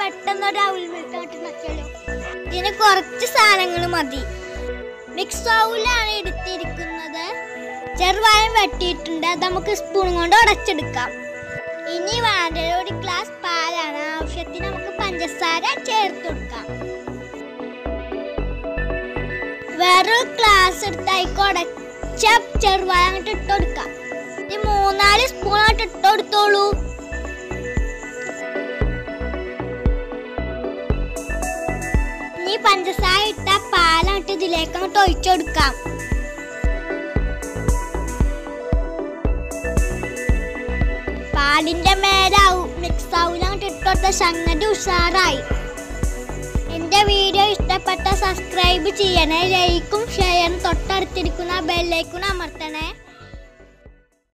പെട്ടെന്ന് ഒരു അവൽ മിൽക്ക് ഉണ്ടാക്കിയാലോ ഇതിന് കുറച്ച് സാധനങ്ങൾ മതി മിക്സ് ഔലാണ് എടുത്തിരിക്കുന്നത് ചെറുവായം വെട്ടിയിട്ടുണ്ട് അത് നമുക്ക് സ്പൂൺ കൊണ്ട് ഉടച്ചെടുക്കാം ഇനി വേണ്ടത് ഒരു ഗ്ലാസ് പാലാണ് ആവശ്യത്തിന് നമുക്ക് പഞ്ചസാര ചേർത്ത് കൊടുക്കാം വേറൊരു ഗ്ലാസ് എടുത്ത് അതിക്ക് ഉടച്ച ചെറുവായ അങ്ങോട്ട് ഇട്ട് കൊടുക്കാം ഇനി മൂന്നാല് സ്പൂൺ അങ്ങോട്ട് ഇട്ട് കൊടുത്തോളൂ ഇനി പഞ്ചസാര ഇട്ട പാലങ്ങോട്ട് ഇതിലേക്ക് അങ്ങോട്ട് ഒഴിച്ചു കൊടുക്കാം പാലിന്റെ മേലാവും മിക്സ് ആവൂല അങ്ങോട്ട് ഇട്ടോട്ട സംഗതി ഉഷാറായി എന്റെ വീഡിയോ ഇഷ്ടപ്പെട്ട സബ്സ്ക്രൈബ് ചെയ്യണേ ലൈക്കും ഷെയറും തൊട്ടടുത്തിരിക്കുന്ന ബെല്ലൈക്കും അമർത്തണേ